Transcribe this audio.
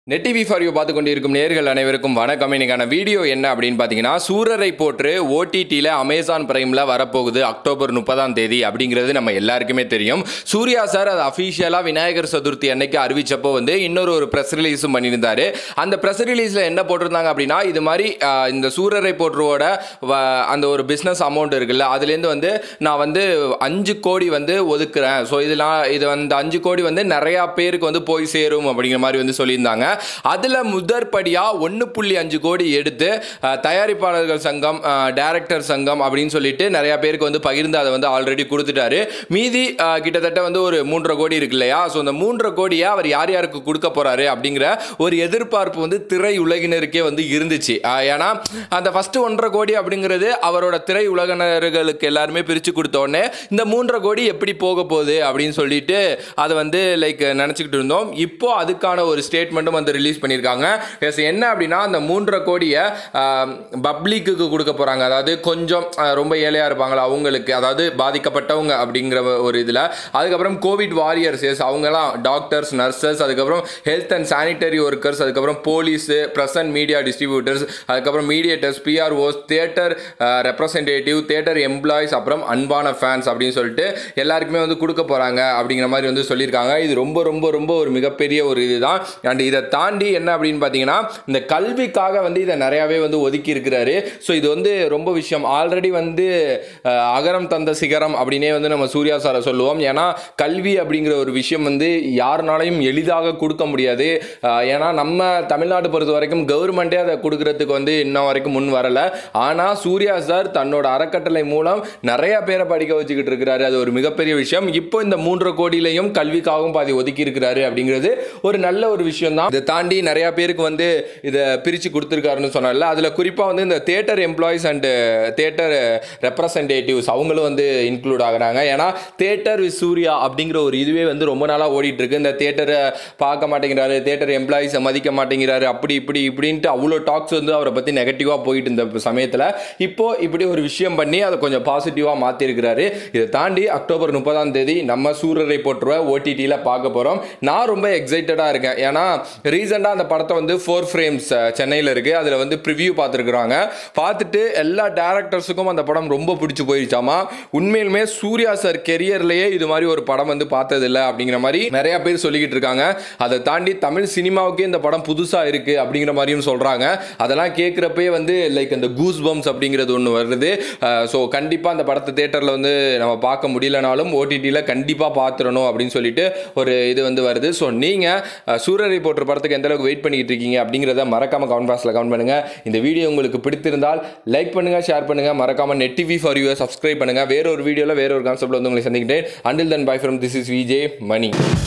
net TV for you பார்த்து கொண்டிருக்கும் நேர்கள் அனைவருக்கும் வணக்கம் இன்னைக்கான வீடியோ என்ன அப்படின்னு பார்த்தீங்கன்னா சூரரை போற்று ஓடிடியில் அமேசான் பிரைமில் வரப்போகுது அக்டோபர் முப்பதாம் தேதி அப்படிங்கிறது நம்ம எல்லாருக்குமே தெரியும் சூர்யா சார் அது அஃபீஷியலாக விநாயகர் சதுர்த்தி அன்னைக்கு அறிவிச்சப்போ வந்து இன்னொரு ஒரு ப்ரெஸ் ரிலீஸும் பண்ணியிருந்தாரு அந்த ப்ரெஸ் ரிலீஸில் என்ன போட்டிருந்தாங்க அப்படின்னா இது மாதிரி ஆஹ், இந்த சூரரை போற்றுவோட வ- அந்த ஒரு பிஸ்னஸ் அமௌண்ட் இருக்குல்ல அதுலேருந்து வந்து நான் வந்து அஞ்சு கோடி வந்து ஒதுக்குறேன் ஸோ இதெல்லாம் இது வந்து அஞ்சு கோடி வந்து நிறையா பேருக்கு வந்து போய் சேரும் அப்படிங்கிற மாதிரி வந்து சொல்லியிருந்தாங்க அதில் முதற்படியாக ஒன்று புள்ளி அஞ்சு கோடி எடுத்து அஹ், தயாரிப்பாளர்கள் சங்கம் டைரக்டர் சங்கம் அப்படின்னு சொல்லிட்டு நிறையா பேருக்கு வந்து பகிர்ந்து அதை வந்து ஆல்ரெடி கொடுத்துட்டாரு மீதி அஹ், கிட்டத்தட்ட வந்து ஒரு மூன்றரை கோடி இருக்கு இல்லையா ஸோ அந்த மூன்றரை கோடியை அவர் யார் யாருக்கு கொடுக்க போறாரு அப்படிங்கிற ஒரு எதிர்பார்ப்பு வந்து திரை உலகினருக்கே வந்து இருந்துச்சு அஹ், ஏன்னா அந்த ஃபர்ஸ்ட் ஒன்றரை கோடி அப்படிங்கிறது அவரோட திரை உலகினர்களுக்கு எல்லாருமே பிரித்து கொடுத்த உடனே இந்த மூன்றரை கோடி எப்படி போக போகுது அப்படின்னு சொல்லிட்டு அதை வந்து லைக் நினச்சிக்கிட்டு இருந்தோம் இப்போ அதுக்கான ஒரு ஸ்டேட்மெண்ட்டும் வந்து ரிலீஸ் பண்ணியிருக்காங்க எஸ் என்ன அப்படின்னா அந்த மூன்றரை கோடியை பப்ளிக்கு கொடுக்க போகிறாங்க அதாவது கொஞ்சம் ஆஹ், ரொம்ப ஏழையாக இருப்பாங்களா அவங்களுக்கு அதாவது பாதிக்கப்பட்டவங்க அப்படிங்கிற ஒரு இதில் அதுக்கப்புறம் கோவிட் வாரியர்ஸ் எஸ் அவங்கெல்லாம் டாக்டர்ஸ் நர்சஸ் அதுக்கப்புறம் ஹெல்த் அண்ட் சானிட்டரி ஒர்க்கர்ஸ் அதுக்கப்புறம் போலீஸு ப்ரெசன்ட் மீடியா டிஸ்ட்ரிபியூட்டர்ஸ் அதுக்கப்புறம் mediators PROs theatre representative theatre employees அப்புறம் அன்பான ஃபேன்ஸ் அப்படின்னு சொல்லிட்டு எல்லாருக்குமே வந்து கொடுக்க போகிறாங்க அப்படிங்கிற மாதிரி வந்து சொல்லியிருக்காங்க இது ரொம்ப ரொம்ப ரொம்ப ஒரு மிகப்பெரிய ஒரு இதுதான் அண்ட் இதை தாண்டி என்ன அப்படின்னு பார்த்தீங்கன்னா இந்த கல்விக்காக வந்து இதை நிறையாவே வந்து ஒதுக்கி இருக்கிறாரு ஸோ இது வந்து ரொம்ப விஷயம் ஆல்ரெடி வந்து அஹ், அகரம் தந்த சிகரம் அப்படின்னே வந்து நம்ம சூர்யா சாரை சொல்லுவோம் ஏன்னா கல்வி அப்படிங்கிற ஒரு விஷயம் வந்து யாருனாலையும் எளிதாக கொடுக்க முடியாது அஹ், ஏன்னா நம்ம தமிழ்நாடு பொறுத்த வரைக்கும் கவர்மெண்ட்டே அதை கொடுக்கறதுக்கு வந்து இன்ன வரைக்கும் முன் வரல ஆனால் சூர்யா சார் தன்னோட அறக்கட்டளை மூலம் நிறைய பேரை படிக்க வச்சுக்கிட்டு இருக்கிறாரு அது ஒரு மிகப்பெரிய விஷயம் இப்போ இந்த மூன்றரை கோடியிலையும் கல்விக்காகவும் பாதி ஒதுக்கி இருக்கிறாரு அப்படிங்கிறது ஒரு நல்ல ஒரு விஷயம் தான் இதை தாண்டி நிறைய பேருக்கு வந்து இதை பிரித்து கொடுத்துருக்காருன்னு சொன்னால அதில் குறிப்பாக வந்து இந்த theatre employees and theatre representatives அவங்களும் வந்து இன்க்ளூட் ஆகுறாங்க ஏன்னா தேட்டர் வித் சூர்யா அப்படிங்கிற ஒரு இதுவே வந்து ரொம்ப நாளாக ஓடிட்டு இருக்கு இந்த தேட்டரை பார்க்க மாட்டேங்கிறாரு தேட்டர் எம்ப்ளாயிஸை மதிக்க மாட்டேங்கிறாரு அப்படி இப்படி இப்படின்ட்டு அவ்வளோ டாக்ஸ் வந்து அவரை பற்றி நெகட்டிவாக போயிட்டு இருந்த சமயத்தில் இப்போ இப்படி ஒரு விஷயம் பண்ணி அதை கொஞ்சம் பாசிட்டிவாக மாற்றிருக்கிறாரு இதை தாண்டி அக்டோபர் முப்பதாம் தேதி நம்ம சூரரை போட்டுருவ ஓடிடியில் பார்க்க போகிறோம் நான் ரொம்ப எக்ஸைட்டடாக இருக்கேன் ஏன்னா ரீசெண்டாக அந்த படத்தை வந்து ஃபோர் ஃப்ரேம்ஸ் சென்னையில் இருக்குது அதில் வந்து ப்ரிவ்யூ பார்த்துருக்குறாங்க பார்த்துட்டு எல்லா டேரக்டர்ஸுக்கும் அந்த படம் ரொம்ப பிடிச்சி போயிடுச்சாமா உண்மையிலுமே சூர்யா சார் கெரியர்லேயே இது மாதிரி ஒரு படம் வந்து பார்த்ததில்ல அப்படிங்கிற மாதிரி நிறைய பேர் சொல்லிக்கிட்டு இருக்காங்க அதை தாண்டி தமிழ் சினிமாவுக்கே இந்த படம் புதுசாக இருக்குது அப்படிங்கிற மாதிரியும் சொல்கிறாங்க அதெல்லாம் கேட்குறப்பே வந்து லைக் அந்த கூஸ் பம்ஸ் அப்படிங்கிறது ஒன்று வருது ஸோ கண்டிப்பாக அந்த படத்தை தேட்டரில் வந்து நம்ம பார்க்க முடியலனாலும் ஓடிடியில் கண்டிப்பாக பார்த்துடணும் அப்படின்னு சொல்லிட்டு ஒரு இது வந்து வருது ஸோ நீங்கள் சூரரை போன்ற படத்துக்கு எந்த அளவுக்கு வெயிட் பண்ணிக்கிட்டு இருக்கீங்க அப்படிங்கிறத மறக்காம கமெண்ட் பாக்ஸில் கமெண்ட் பண்ணுங்கள் இந்த வீடியோ உங்களுக்கு பிடித்திருந்தால் லைக் பண்ணுங்கள் ஷேர் பண்ணுங்கள் மறக்காம net TV for you subscribe பண்ணுங்கள் வேற ஒரு வீடியோவில் வேற ஒரு கான்செப்ட்டில் வந்து உங்களை சந்திக்கிட்டேன் until then bye from this is VJ money